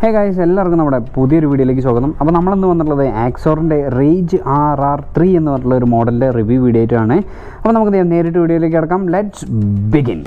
hey guys എല്ലാവർക്കും നമ്മുടെ പുതിയൊരു വീഡിയോയിലേക്ക് സ്വാഗതം അപ്പോൾ നമ്മളിന്ന് വന്നിട്ടുള്ളത് ആക്സോറിൻ്റെ റേജ് ആർ ആർ ത്രീ എന്ന് പറഞ്ഞിട്ടുള്ള ഒരു മോഡലിൻ്റെ റിവ്യൂ വീഡിയോ ആയിട്ടാണ് അപ്പോൾ നമുക്ക് നേ- നേരിട്ട് വീഡിയോയിലേക്ക് കിടക്കാം ലെറ്റ്സ് ബിഗിൻ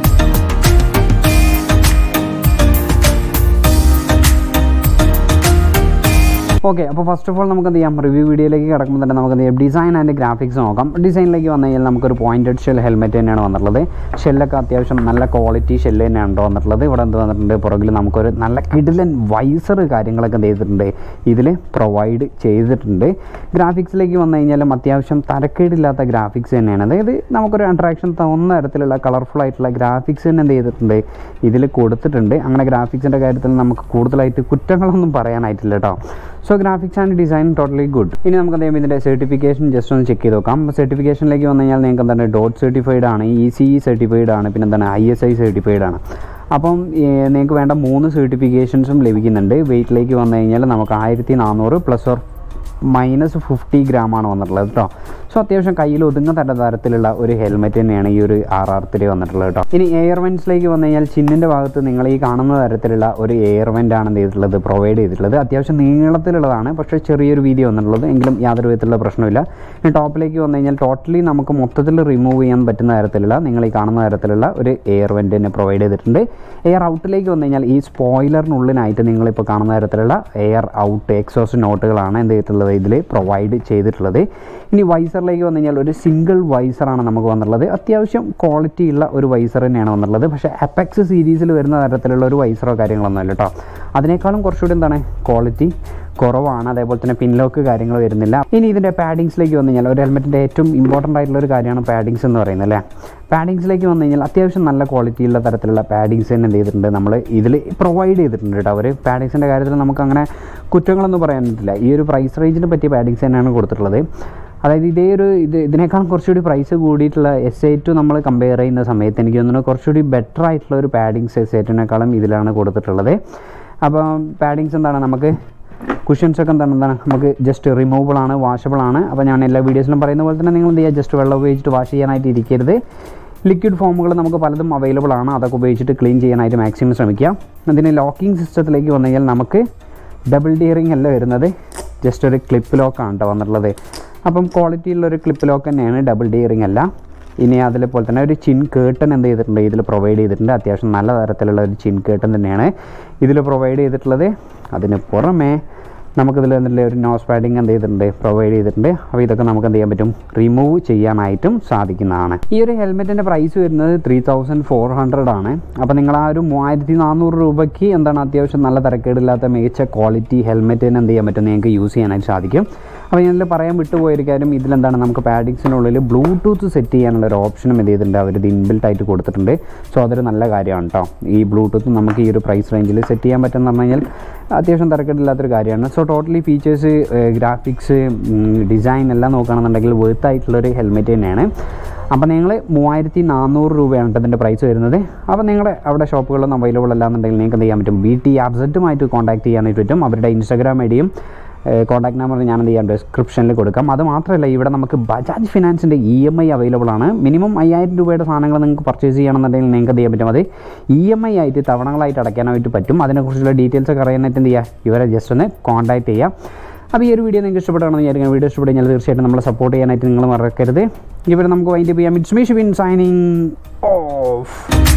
ഓക്കെ അപ്പോൾ ഫസ്റ്റ് ഓഫ് ഓൾ നമുക്ക് എന്ത് ചെയ്യാം റിവ്യൂ വീഡിയോയിലേക്ക് കിടക്കുമ്പോൾ തന്നെ നമുക്ക് എന്ത് ചെയ്യാം ഡിസൈൻ ആൻഡ് ഗ്രാഫിക്സ് നോക്കാം ഡിസൈനിലേക്ക് വന്നു കഴിഞ്ഞാൽ നമുക്കൊരു പോയിൻറ്റഡ് ഷെൽ ഹെൽമെറ്റ് തന്നെയാണ് വന്നിട്ടുള്ളത് ഷെല്ലൊക്കെ അത്യാവശ്യം നല്ല ക്വാളിറ്റി ഷെല്ല് തന്നെയാണ് ട്ടോ വന്നിട്ടുള്ളത് ഇവിടെ എന്ത് വന്നിട്ടുണ്ട് പുറകിൽ നമുക്കൊരു നല്ല കിടിലൻ വൈസർ കാര്യങ്ങളൊക്കെ എന്ത് ചെയ്തിട്ടുണ്ട് ഇതിൽ പ്രൊവൈഡ് ചെയ്തിട്ടുണ്ട് ഗ്രാഫിക്സിലേക്ക് വന്നു കഴിഞ്ഞാലും അത്യാവശ്യം തരക്കേടില്ലാത്ത ഗ്രാഫിക്സ് തന്നെയാണ് അതായത് നമുക്കൊരു അട്രാക്ഷൻ തോന്നുന്ന തരത്തിലുള്ള കളർഫുൾ ആയിട്ടുള്ള ഗ്രാഫിക്സ് തന്നെ എന്ത് ചെയ്തിട്ടുണ്ട് ഇതിൽ കൊടുത്തിട്ടുണ്ട് അങ്ങനെ ഗ്രാഫിക്സിൻ്റെ കാര്യത്തിൽ നമുക്ക് കൂടുതലായിട്ട് കുറ്റങ്ങളൊന്നും പറയാനായിട്ടില്ല കേട്ടോ so graphics and design totally good ഇനി നമുക്ക് എന്ത് ചെയ്യാം ഇതിൻ്റെ സർട്ടിഫിക്കേഷൻ ജസ്റ്റ് ഒന്ന് ചെക്ക് ചെയ്ത് നോക്കാം സർട്ടിഫിക്കേഷനിലേക്ക് വന്നു കഴിഞ്ഞാൽ നിങ്ങൾക്ക് എന്താണ് ഡോട്ട് സർട്ടിഫൈഡ് ആണ് ഇ സി ഇ സർട്ടിഫൈഡ് ആണ് പിന്നെ എന്താണ് ഐ എസ് ഐ സർട്ടിഫൈഡ് ആണ് അപ്പം ഏർ, നിങ്ങൾക്ക് വേണ്ട മൂന്ന് സർട്ടിഫിക്കേഷൻസും ലഭിക്കുന്നുണ്ട് വെയിറ്റിലേക്ക് വന്നു കഴിഞ്ഞാൽ നമുക്ക് ആയിരത്തി നാനൂറ് പ്ലസ് ഓർ മൈനസ് ഫിഫ്റ്റി ഗ്രാമാണ് വന്നിട്ടുള്ളത് കേട്ടോ സോ അത്യാവശ്യം കയ്യിൽ ഒതുങ്ങത്തക്ക തരത്തിലുള്ള ഒരു ഹെൽമെറ്റ് തന്നെയാണ് ഈ ഒരു ആർ ആർ ത്രീ വന്നിട്ടുള്ളത് കേട്ടോ ഇനി എയർ വെൻസിലേക്ക് വന്നു കഴിഞ്ഞാൽ ചിന്നിൻ്റെ ഭാഗത്ത് നിങ്ങൾ ഈ കാണുന്ന തരത്തിലുള്ള ഒരു എയർ വെൻ്റ് ആണ് എന്ത് ചെയ്തിട്ടുള്ളത് പ്രൊവൈഡ് ചെയ്തിട്ടുള്ളത് അത്യാവശ്യം നീളത്തിലുള്ളതാണ് പക്ഷേ ചെറിയൊരു വീതി വന്നിട്ടുള്ളത് എങ്കിലും യാതൊരു വിധത്തിലുള്ള പ്രശ്നമില്ല ഇനി ടോപ്പിലേക്ക് വന്നു കഴിഞ്ഞാൽ ടോട്ടലി നമുക്ക് മൊത്തത്തിൽ റിമൂവ് ചെയ്യാൻ പറ്റുന്ന തരത്തിലുള്ള നിങ്ങൾ ഈ കാണുന്ന തരത്തിലുള്ള ഒരു എയർ വെൻ്റ് തന്നെ പ്രൊവൈഡ് ചെയ്തിട്ടുണ്ട് എയർ ഔട്ടിലേക്ക് വന്നു കഴിഞ്ഞാൽ ഈ സ്പോയിലറിനുള്ളിനായിട്ട് നിങ്ങളിപ്പോൾ കാണുന്ന തരത്തിലുള്ള എയർ ഔട്ട് എക്സോസ് നോട്ടുകളാണ് എന്ത് ചെയ്തിട്ടുള്ളത് ഇതിൽ പ്രൊവൈഡ് ചെയ്തിട്ടുള്ളത് ഇനി വൈസറിലേക്ക് വന്നു കഴിഞ്ഞാൽ ഒരു സിംഗിൾ വൈസറാണ് നമുക്ക് വന്നിട്ടുള്ളത് അത്യാവശ്യം ക്വാളിറ്റി ഉള്ള ഒരു വൈസർ തന്നെയാണ് വന്നിട്ടുള്ളത് പക്ഷേ അപ്പെക്സ് സീരീസിൽ വരുന്ന തരത്തിലുള്ള ഒരു വൈസറോ കാര്യങ്ങളൊന്നും അല്ല കേട്ടോ അതിനേക്കാളും കുറച്ചുകൂടി എന്താണ് ക്വാളിറ്റി കുറവാണ് അതേപോലെ തന്നെ പിൻലോക്ക് കാര്യങ്ങൾ വരുന്നില്ല ഇനി ഇതിൻ്റെ പാഡിങ്സിലേക്ക് വന്നു കഴിഞ്ഞാൽ ഒരു ഹെൽമെറ്റിൻ്റെ ഏറ്റവും ഇമ്പോർട്ടൻ്റ് ആയിട്ടുള്ള ഒരു കാര്യമാണ് പാഡിങ്സ് എന്ന് പറയുന്നത് അല്ലേ പാഡിങ്സിലേക്ക് വന്നു കഴിഞ്ഞാൽ അത്യാവശ്യം നല്ല ക്വാളിറ്റിയുള്ള തരത്തിലുള്ള പാഡിങ്സ് തന്നെ എന്ത് ചെയ്തിട്ടുണ്ട് നമ്മൾ ഇതിൽ പ്രൊവൈഡ് ചെയ്തിട്ടുണ്ട് കേട്ടോ അവർ പാഡിങ്സിൻ്റെ കാര്യത്തിൽ നമുക്ക് അങ്ങനെ കുറ്റങ്ങളൊന്നും പറയാൻ പറ്റില്ല ഈ ഒരു പ്രൈസ് റേഞ്ചിന് പറ്റിയ പാഡിങ്സ് തന്നെയാണ് കൊടുത്തിട്ടുള്ളത് അതായത് ഇതേ ഒരു ഇത് ഇതിനേക്കാൾ കുറച്ചുകൂടി പ്രൈസ് കൂടിയിട്ടുള്ള എസ് ഐ ടു നമ്മൾ കമ്പയർ ചെയ്യുന്ന സമയത്ത് എനിക്ക് തോന്നുന്നു കുറച്ചുകൂടി ബെറ്റർ ആയിട്ടുള്ള ഒരു പാഡിങ്സ് എസ് ഐ ടുവിനേക്കാളും ഇതിലാണ് കൊടുത്തിട്ടുള്ളത് അപ്പോൾ പാഡിങ്സ് എന്താണ് നമുക്ക് കുഷ്യൻസ് ഒക്കെ എന്താണ് എന്താണ് നമുക്ക് ജസ്റ്റ് റിമൂവബിൾ ആണ് വാഷബിൾ ആണ് അപ്പോൾ ഞാൻ എല്ലാ വീഡിയോസിലും പറയുന്ന പോലെ തന്നെ നിങ്ങൾ എന്ത് ചെയ്യുക ജസ്റ്റ് വെള്ളം ഉപയോഗിച്ചിട്ട് വാഷ് ചെയ്യാനായിട്ട് ഇരിക്കരുത് ലിക്വിഡ് ഫോമുകൾ നമുക്ക് പലതും അവൈലബിൾ ആണ് അതൊക്കെ ഉപയോഗിച്ചിട്ട് ക്ലീൻ ചെയ്യാനായിട്ട് മാക്സിമം ശ്രമിക്കുക അതിന് ലോക്കിംഗ് സിസ്റ്റത്തിലേക്ക് വന്നു കഴിഞ്ഞാൽ നമുക്ക് ഡബിൾ ഡിയറിംഗ് അല്ല വരുന്നത് ജസ്റ്റ് ഒരു ക്ലിപ്പ് ലോക്കാണ് കേട്ടോ വന്നിട്ടുള്ളത് അപ്പം ക്വാളിറ്റി ഉള്ള ഒരു ക്ലിപ്പ് ലോക്ക് തന്നെയാണ് ഡബിൾ ഡിയറിംഗ് അല്ല ഇനി അതിലെ പോലെ തന്നെ ഒരു ചിൻ കേട്ടൺ എന്ത് ചെയ്തിട്ടുണ്ട് ഇതിൽ പ്രൊവൈഡ് ചെയ്തിട്ടുണ്ട് അത്യാവശ്യം നല്ല തരത്തിലുള്ള ഒരു ചിൻ കേട്ടൺ തന്നെയാണ് ഇതിൽ പ്രൊവൈഡ് ചെയ്തിട്ടുള്ളത് അതിന് പുറമെ നമുക്കിതിൽ എന്തില്ല ഒരു നോസ് പാഡിങ് എന്ത് ചെയ്തിട്ടുണ്ട് പ്രൊവൈഡ് ചെയ്തിട്ടുണ്ട് അപ്പോൾ ഇതൊക്കെ നമുക്ക് എന്ത് ചെയ്യാൻ പറ്റും റിമൂവ് ചെയ്യാനായിട്ടും സാധിക്കുന്നതാണ് ഈ ഒരു ഹെൽമെറ്റിൻ്റെ പ്രൈസ് വരുന്നത് ത്രീ തൗസൻഡ് ഫോർ ഹൺഡ്രഡ് ആണ് അപ്പോൾ നിങ്ങൾ ആ ഒരു മൂവായിരത്തി നാനൂറ് രൂപയ്ക്ക് എന്താണ് അത്യാവശ്യം നല്ല തരക്കേടില്ലാത്ത മികച്ച ക്വാളിറ്റി ഹെൽമെറ്റിന് എന്ത് ചെയ്യാൻ പറ്റും നിങ്ങൾക്ക് യൂസ് ചെയ്യാനായിട്ട് സാധിക്കും അപ്പോൾ ഞാനിൽ പറയാൻ വിട്ടുപോയൊരു കാര്യം ഇതിലെന്താണ് നമുക്ക് പാഡിങ്സിനുള്ളിൽ ബ്ലൂടൂത്ത് സെറ്റ് ചെയ്യാനുള്ള ഒരു ഓപ്ഷനും എന്ത് ചെയ്തിട്ടുണ്ട് അവർ ഇത് ഇൻബിൽട്ട് ആയിട്ട് കൊടുത്തിട്ടുണ്ട് സോ അതൊരു നല്ല കാര്യമാണ് കേട്ടോ ഈ ബ്ലൂടൂത്ത് നമുക്ക് ഈ ഒരു പ്രൈസ് റേഞ്ചിൽ സെറ്റ് ചെയ്യാൻ പറ്റുമെന്ന് പറഞ്ഞു കഴിഞ്ഞാൽ അത്യാവശ്യം തിരക്കിടില്ലാത്തൊരു കാര്യമാണ് so totally features graphics design എല്ലാം നോക്കുകയാണെന്നുണ്ടെങ്കിൽ വേർത്ത് ആയിട്ടുള്ളൊരു ഹെൽമെറ്റ് തന്നെയാണ് അപ്പോൾ നിങ്ങൾ മൂവായിരത്തി നാനൂറ് രൂപയാണ് കേട്ടോ ഇതിൻ്റെ പ്രൈസ് വരുന്നത് അപ്പോൾ നിങ്ങളുടെ അവിടെ ഷോപ്പുകളിലൊന്നും അവൈലബിൾ അല്ലാന്നുണ്ടെങ്കിൽ നിങ്ങൾക്ക് എന്ത് ചെയ്യാൻ പറ്റും ബി ടി ആർസെറ്റുമായിട്ട് കോൺടാക്ട് ചെയ്യാനായിട്ട് പറ്റും അവരുടെ ഇൻസ്റ്റാഗ്രാം ഐ ഡിയും കോൺടാക്ട് നമ്പർ ഞാൻ എന്ത് ചെയ്യാം ഡിസ്ക്രിപ്ഷനിൽ കൊടുക്കാം അത് മാത്രമല്ല ഇവിടെ നമുക്ക് ബജാജ് ഫിനാൻസിൻ്റെ ഇ എം ഐ അവൈലബിൾ ആണ് മിനിമം അയ്യായിരം രൂപയുടെ സാധനങ്ങൾ നിങ്ങൾക്ക് പർച്ചേസ് ചെയ്യണമെന്നുണ്ടെങ്കിൽ നിങ്ങൾക്ക് എന്ത് ചെയ്യാൻ പറ്റും അത് ഇ എം ഐ ആയിട്ട് തവണകളായിട്ട് അടയ്ക്കാനായിട്ട് പറ്റും അതിനെക്കുറിച്ചുള്ള ഡീറ്റെയിൽസ് ഒക്കെ അറിയാനായിട്ട് എന്ത് ചെയ്യുക ഇവരെ ജസ്റ്റ് ഒന്ന് കോൺടാക്ട് ചെയ്യുക അപ്പോൾ ഈ ഒരു വീഡിയോ നിങ്ങൾക്ക് ഇഷ്ടപ്പെട്ടാണെന്ന് വിചാരിക്കാം വീഡിയോ ഇഷ്ടപ്പെട്ട് കഴിഞ്ഞാൽ തീർച്ചയായിട്ടും നമ്മളെ സപ്പോർട്ട് ചെയ്യാനായിട്ട് നിങ്ങൾ മറക്കരുത് ഇവർ നമുക്ക് വൈൻഡ് ചെയ്യാം it's me Shibin signing of